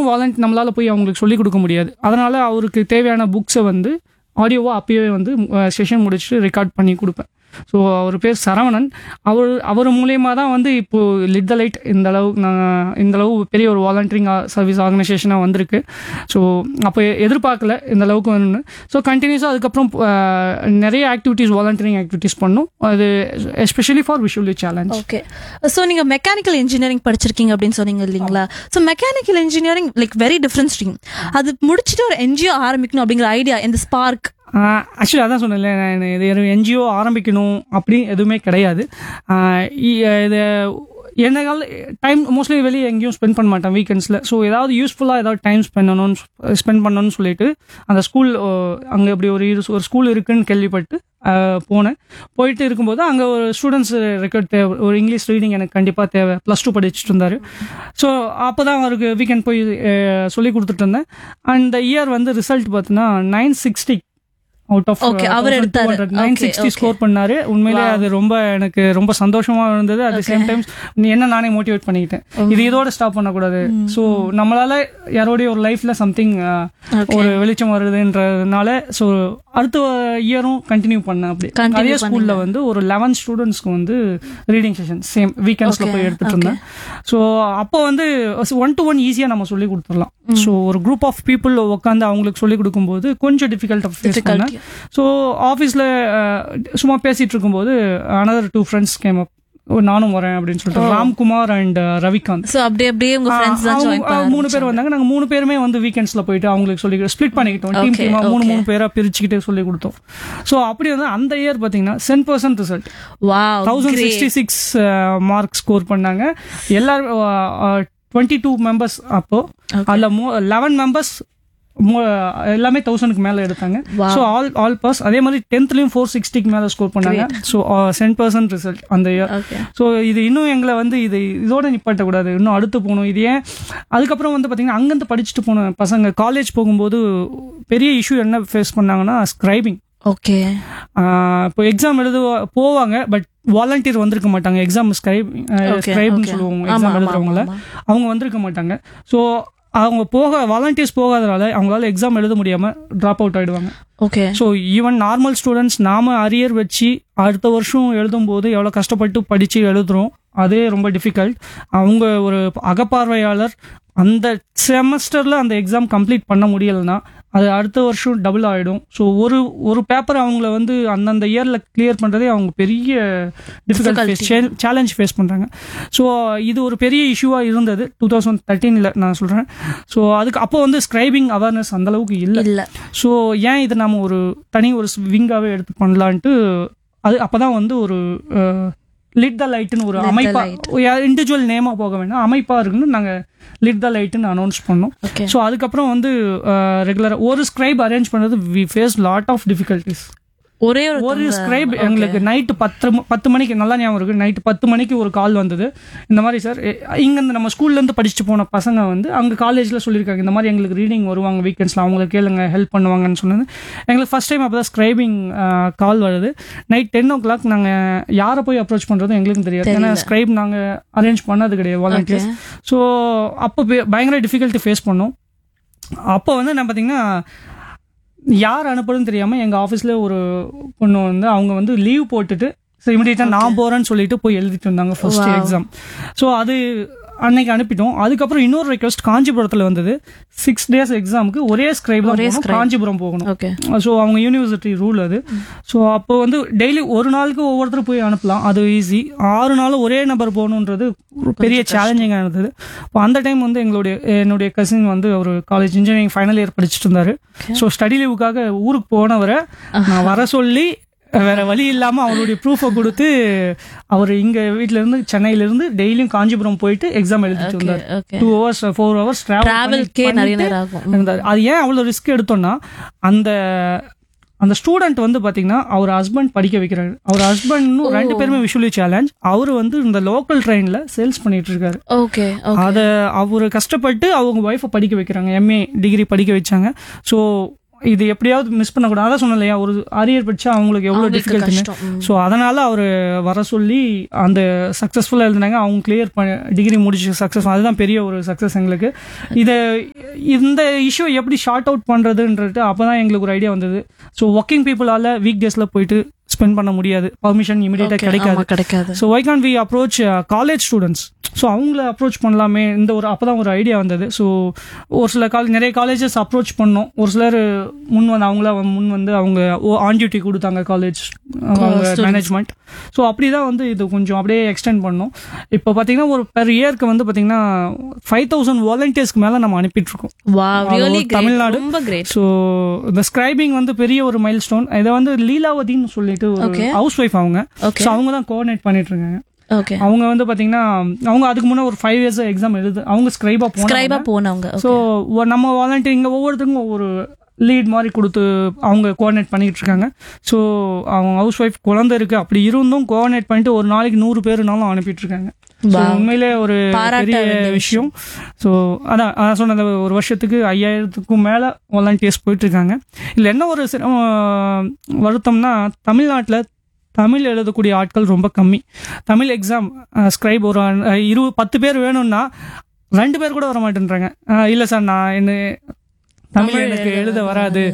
எல்லாருக்கும் வாலண்ட் நம்மளால் போய் அவங்களுக்கு சொல்லிக் கொடுக்க முடியாது அதனால் அவருக்கு தேவையான புக்ஸை வந்து ஆடியோவாக அப்பயே வந்து செஷன் முடிச்சுட்டு ரெக்கார்ட் பண்ணி கொடுப்பேன் ஸோ அவர் பேர் சரவணன் அவர் அவர் மூலியமா தான் வந்து இப்போ லிட் த லைட் இந்த அளவு நான் இந்த அளவு பெரிய ஒரு வாலண்டியரிங் சர்வீஸ் ஆர்கனைசேஷனாக வந்திருக்கு ஸோ அப்போ எதிர்பார்க்கல இந்த அளவுக்கு வரணும்னு ஸோ கண்டினியூஸாக அதுக்கப்புறம் அஹ், நிறைய ஆக்டிவிட்டீஸ் வாலண்டியரிங் ஆக்டிவிட்டீஸ் பண்ணோம் அது especially for visually challenge okay so நீங்க மெக்கானிக்கல் இன்ஜினியரிங் படிச்சிருக்கீங்க அப்படின்னு சொன்னீங்க இல்லைங்களா so mechanical engineering like very different stream அது முடிச்சுட்டு ஒரு என்ஜிஓ ஆரம்பிக்கணும் அப்படிங்கிற ஐடியா இந்த ஸ்பார்க் ஆக்சுவலி அதான் சொன்னேன்ல நான் இது என்ஜிஓ ஆரம்பிக்கணும் அப்படி எதுவுமே கிடையாது ஆஹ் இ- இது என்ன கால டைம் மோஸ்ட்லி வெளியே எங்கேயும் ஸ்பெண்ட் பண்ண மாட்டேன் வீக்கெண்ட்ஸில் ஸோ ஏதாவது யூஸ்ஃபுல்லாக ஏதாவது டைம் ஸ்பெண்ட் பண்ணணும்னு ஸ்பெண்ட் பண்ணணும்னு சொல்லிட்டு அந்த ஸ்கூல் அங்கே இப்படி ஒரு இரு- ஒரு ஸ்கூல் இருக்குன்னு கேள்விப்பட்டு ஆஹ் போனேன் போயிட்டு இருக்கும்போது அங்கே ஒரு ஸ்டூடெண்ட்ஸ் ரெக்கார்ட் தேவை ஒரு இங்கிலீஷ் ரீடிங் எனக்கு கண்டிப்பாக தேவை ப்ளஸ் டூ படிச்சுட்டு இருந்தார் ஸோ அப்போ தான் அவருக்கு வீக்கெண்ட் போய் அஹ், சொல்லி கொடுத்துட்டு இருந்தேன் அந்த இயர் வந்து ரிசல்ட் பார்த்தீங்கன்னா nine sixty out of Okay, அவர் எடுத்தாரு. Nine Okay, sixty okay. Score பண்ணாரு உண்மையிலே அது ரொம்ப எனக்கு ரொம்ப சந்தோஷமா இருந்தது அட் சேம் டைம் என்ன நானே மோட்டிவேட் பண்ணிக்கிட்டேன் இது இதோட ஸ்டாப் பண்ணக்கூடாது ஸோ நம்மளால யாரோடைய ஒரு லைஃப்ல சம்திங் ஒரு வெளிச்சம் வருதுன்றதுனால ஸோ அடுத்த இயரும் கண்டினியூ பண்ணேன் அப்படி Continue அதே ஸ்கூல்ல வந்து ஒரு லெவன் ஸ்டூடெண்ட்ஸ்க்கு வந்து ரீடிங் செஷன் சேம் வீக்கெண்ட்ஸ்ல Okay, போய் எடுத்துட்டு இருந்தேன் ஸோ அப்போ வந்து ஒன் டு ஒன் ஈஸியாக நம்ம சொல்லி கொடுத்துடலாம் ஸோ ஒரு குரூப் ஆஃப் பீப்புள் உட்காந்து அவங்களுக்கு சொல்லி கொடுக்கும்போது கொஞ்சம் டிஃபிகல்ட்டாக ஃபேஸ் பண்ணேன் ஸோ ஆஃபீஸில் சும்மா பேசிட்டு இருக்கும்போது another two friends came up நானும் வரேன் அப்படின்னு சொல்லிட்டு ராம்குமார் அண்ட் ரவிகாந்த் ஸோ அப்படியே அப்படியே உங்க ஃப்ரெண்ட்ஸ் தான் அவங்க- ஜாயின் அவங்க மூணு பேர் வந்தாங்க நாங்க மூணு பேருமே வந்து வீக்கெண்ட்ஸ்ல போயிட்டு அவங்களுக்கு சொல்லி ஸ்ப்ளிட் பண்ணிக்கிட்டோம் டீம் Okay, டீமா மூணு okay. மூணு பேரா பிரிச்சுக்கிட்டு சொல்லி கொடுத்தோம் ஸோ அப்படி வந்து அந்த இயர் பாத்தீங்கன்னா cent percent result wow thousand sixty six mark score பண்ணாங்க எல்லாரும் டுவெண்ட்டி டூ மெம்பர்ஸ் அப்போ அதுல லெவன் மெம்பர்ஸ் எல்லாமே தௌசண்ட்க்கு மேல எடுத்தாங்க Wow. So all all pass அதே மாதிரி டென்த்லயும் ஃபோர் சிக்ஸ்டிக்கு மேல ஸ்கோர் பண்ணாங்க ஸோ சென் பர்சன்ட் ரிசல்ட் அந்த இயர் ஓகே ஸோ இது இன்னும் எங்களை வந்து இது இதோட நிப்பாட்டக்கூடாது இன்னும் அடுத்து போகணும் இது ஏன் அதுக்கப்புறம் வந்து பார்த்தீங்கன்னா அங்கேருந்து படிச்சுட்டு போன பசங்க காலேஜ் போகும்போது பெரிய இஷ்யூ என்ன ஃபேஸ் பண்ணாங்கன்னா ஸ்கிரைபிங் ஓகே இப்போ எக்ஸாம் எழுத போவாங்க பட் வாலண்டியர் வந்திருக்க மாட்டாங்க எக்ஸாம் ஸ்கிரைப் Okay, ஸ்கிரைப்னு okay. சொல்லுவோம் ஆமா, எக்ஸாம் ஆமா, எழுதுறவங்கள ஆமா. அவங்க வந்திருக்க மாட்டாங்க ஸோ அவங்க போக வாலண்டியர்ஸ் போகாதனால அவங்களால எக்ஸாம் எழுத முடியாம ட்ராப் அவுட் ஆயிடுவாங்க okay so even normal students நாம அரியர் வச்சு அடுத்த வருஷம் எழுதும்போது எவ்வளோ கஷ்டப்பட்டு படித்து எழுதுறோம் அதே ரொம்ப டிஃபிகல்ட் அவங்க ஒரு அகப்பார்வையாளர் அந்த செமஸ்டரில் அந்த எக்ஸாம் கம்ப்ளீட் பண்ண முடியலைன்னா அது அடுத்த வருஷம் டபுள் ஆகிடும் ஸோ ஒரு ஒரு பேப்பர் அவங்கள வந்து அந்தந்த இயரில் கிளியர் பண்ணுறதே அவங்க பெரிய டிஃபிகல்ட் ஃபேஸ் சேலஞ்ச் ஃபேஸ் பண்ணுறாங்க ஸோ இது ஒரு பெரிய இஷ்யூவாக இருந்தது டூ தௌசண்ட் தேர்ட்டீனில் நான் சொல்கிறேன் ஸோ அதுக்கு அப்போ வந்து ஸ்கிரைபிங் அவேர்னஸ் அந்த அளவுக்கு இல்லை இல்ல ஸோ ஏன் இது நம்ம ஒரு தனி ஒரு விங்காவே எடுத்து பண்ணலான்ட்டு அது அப்பதான் வந்து ஒரு லிட் த லைட்னு ஒரு Lit the அமைப்பா Light. இண்டிவிஜுவல் நேமா போக வேண்டாம் அமைப்பா இருக்குன்னு நாங்க லிட் த லைட்னு அனௌன்ஸ் பண்ணோம் ஓகே ஸோ அதுக்கப்புறம் வந்து ரெகுலரா ஒரு ஸ்கிரைப் அரேஞ்ச் பண்ணது we face lot of difficulties ஒரே ஒரு ஒரு ஸ்கிரைப் எங்களுக்கு நைட்டு பத்து ம- பத்து மணிக்கு நல்லா ஞாபகம் இருக்கு நைட்டு பத்து மணிக்கு ஒரு கால் வந்தது இந்த மாதிரி சார் இங்கேருந்து நம்ம ஸ்கூல்ல இருந்து படிச்சுட்டு போன பசங்க வந்து அங்க காலேஜ்ல சொல்லியிருக்காங்க இந்த மாதிரி எங்களுக்கு ரீடிங் வருவாங்க வீக்கெண்ட்ஸ்ல அவங்களை கேளுங்க ஹெல்ப் பண்ணுவாங்கன்னு சொன்னது எங்களுக்கு ஃபர்ஸ்ட் டைம் அப்பதான் ஸ்கிரைபிங் கால் வருது நைட் டென் ஓ கிளாக் நாங்க யாரை போய் அப்ரோச் பண்றதும் எங்களுக்கும் தெரியாது ஏன்னா ஸ்கிரைப் நாங்க அரேஞ்ச் பண்ணது கிடையாது வாலண்டியர்ஸ் ஸோ அப்போ பே- பயங்கர டிஃபிகல்ட்டி ஃபேஸ் பண்ணோம் அப்போ வந்து நான் பார்த்தீங்கன்னா யார் அனுப்புறதுன்னு தெரியாம எங்க ஆஃபீஸ்ல ஒரு பொண்ணு வந்து அவங்க வந்து லீவ் போட்டுட்டு ஸோ இமிடியேட்டா நான் போறேன்னு சொல்லிட்டு போய் எழுதிட்டு வந்தாங்க ஃபர்ஸ்ட் Wow. எக்ஸாம் ஸோ அது அன்னைக்கு அனுப்பிட்டோம் அதுக்கப்புறம் இன்னொரு ரெக்வஸ்ட் காஞ்சிபுரத்துல வந்தது சிக்ஸ் டேஸ் எக்ஸாமுக்கு ஒரே ஸ்கிரைப் ஒரே தான் scribe. காஞ்சிபுரம் போகணும் ஓகே ஸோ அவங்க யூனிவர்சிட்டி ரூல் அது ஸோ அப்போ வந்து டெய்லி ஒரு நாளுக்கு ஒவ்வொருத்தர் போய் அனுப்பலாம் அது ஈஸி ஆறு நாளும் ஒரே நபர் போகணுன்றது ஒரு பெரிய சேலஞ்சிங்காக இருந்தது இப்போ அந்த டைம் வந்து எங்களுடைய என்னுடைய கசின் வந்து ஒரு காலேஜ் இன்ஜினியரிங் ஃபைனல் இயர் படிச்சுட்டு இருந்தாரு ஸோ ஸ்டடி லீவுக்காக ஊருக்கு போனவரை நான் வர சொல்லி வேற வழி இல்லாம அவருடைய ப்ரூஃபை கொடுத்து அவர் இங்க வீட்ல இருந்து சென்னையில இருந்து டெய்லியும் காஞ்சிபுரம் போயிட்டு எக்ஸாம் எழுதிட்டு வந்தார் okay two hours four hours டிராவல்க்கே நிறைய நேரம் ஆகும் இருந்தாரு அது ஏன் அவ்வளவு ரிஸ்க் எடுத்தோம்னா அந்த அந்த ஸ்டூடெண்ட் வந்து பாத்தீங்கன்னா அவர் ஹஸ்பண்ட் படிக்க வைக்கிறாரு அவர் ஹஸ்பண்ட் ரெண்டு பேருமே விஷுவலி சேலஞ்ச் அவர் வந்து இந்த லோக்கல் ட்ரெயின்ல சேல்ஸ் பண்ணிட்டு இருக்காரு ஓகே ஓகே அத அவர் கஷ்டப்பட்டு அவங்க ஒய்ஃபை படிக்க வைக்கிறாங்க எம்ஏ டிகிரி படிக்க வச்சாங்க ஸோ இது எப்படியாவது மிஸ் பண்ணக்கூடாது அதான் சொன்னேன் இல்லையா ஒரு அரியர் படிச்சா அவங்களுக்கு எவ்வளோ அவங்களுக்கு டிஃபிகல்ட்டுன்னு கஷ்டம் ம். ஸோ அதனால அவர் வர சொல்லி அந்த சக்ஸஸ்ஃபுல்லாக எழுதினாங்க அவங்க கிளியர் பண்ண டிகிரி முடிச்சு சக்ஸஸ் அதுதான் பெரிய ஒரு சக்ஸஸ் எங்களுக்கு இதை இந்த இஷ்யூ எப்படி ஷார்ட் அவுட் பண்ணுறதுன்றது அப்போ தான் எங்களுக்கு ஒரு ஐடியா வந்தது ஸோ ஒர்க்கிங் பீப்புளால் வீக் டேஸில் போயிட்டு ஸ்பெண்ட் பண்ண முடியாது பர்மிஷன் இமீடியட்டாக Okay, கிடைக்காது ஆமா, கிடைக்காது so why can we approach college students so அவங்கள அப்ரோச் பண்ணலாமே இந்த ஒரு அப்போ தான் ஒரு ஐடியா வந்தது ஸோ ஒரு சில கால் நிறைய காலேஜஸ் அப்ரோச் பண்ணோம் ஒரு சிலர் முன் வந்து அவங்கள முன் வந்து அவங்க ஆன் டியூட்டி கொடுத்தாங்க காலேஜ் அவங்க students. மேனேஜ்மெண்ட் ஸோ அப்படி தான் வந்து இது கொஞ்சம் அப்படியே எக்ஸ்டெண்ட் பண்ணோம் இப்போ பார்த்தீங்கன்னா ஒரு பெர் இயர்க்கு வந்து பார்த்தீங்கன்னா ஃபைவ் தௌசண்ட் வாலண்டியர்ஸ்க்கு மேலே நம்ம அனுப்பிட்டுருக்கோம் வாவ் அது ரியலி ஒரு தமிழ்நாடு. ரொம்ப கிரேட் ஸோ இந்த ஸ்கிரைபிங் வந்து பெரிய ஒரு மைல் ஸ்டோன் இதை வந்து லீலாவதின்னு சொல்லிட்டு ஒரு Okay. ஹவுஸ் ஒய்ஃப் அவங்க ஓகே ஸோ அவங்க தான் கோஆர்டினேட் பண்ணிட்டு இருக்காங்க ஓகே அவங்க வந்து பாத்தீங்கன்னா அவங்க அதுக்கு முன்னே ஒரு ஃபைவ் இயர்ஸ் எக்ஸாம் எழுது அவங்க ஸ்கிரைபா ஸ்கிரைபா போனாங்க போனவங்க ஸோ நம்ம வாலண்டியர் இங்க ஒவ்வொருத்தருக்கும் ஒவ்வொரு லீட் மாதிரி கொடுத்து அவங்க கோஆர்டினேட் பண்ணிட்டு இருக்காங்க ஸோ அவங்க ஹவுஸ் ஒய்ஃப் குழந்தை இருக்கு அப்படி இருந்தும் கோஆர்டினேட் பண்ணிட்டு ஒரு நாளைக்கு நூறு பேருனாலும் அனுப்பிட்டு இருக்காங்க So, Wow. உண்மையிலே ஒரு பாராட்ட பெரிய வேண்டிய விஷயம் ஸோ அதான் அதான் சொன்ன அந்த ஒரு வருஷத்துக்கு ஐயாயிரத்துக்கும் மேல வாலண்டியர்ஸ் போயிட்டு இருக்காங்க இல்லை என்ன ஒரு சிரமம், வருத்தம்னா தமிழ்நாட்டில் தமிழ் எழுதக்கூடிய ஆட்கள் ரொம்ப கம்மி தமிழ் எக்ஸாம் ஸ்கிரைப் ஒரு அஹ், இரு பத்து பேர் வேணும்னா ரெண்டு பேர் கூட வர மாட்டேன்றாங்க அஹ், இல்ல சார் நான் என்ன தமிழ் தமிழ் எனக்கு எழுத எழுத வராது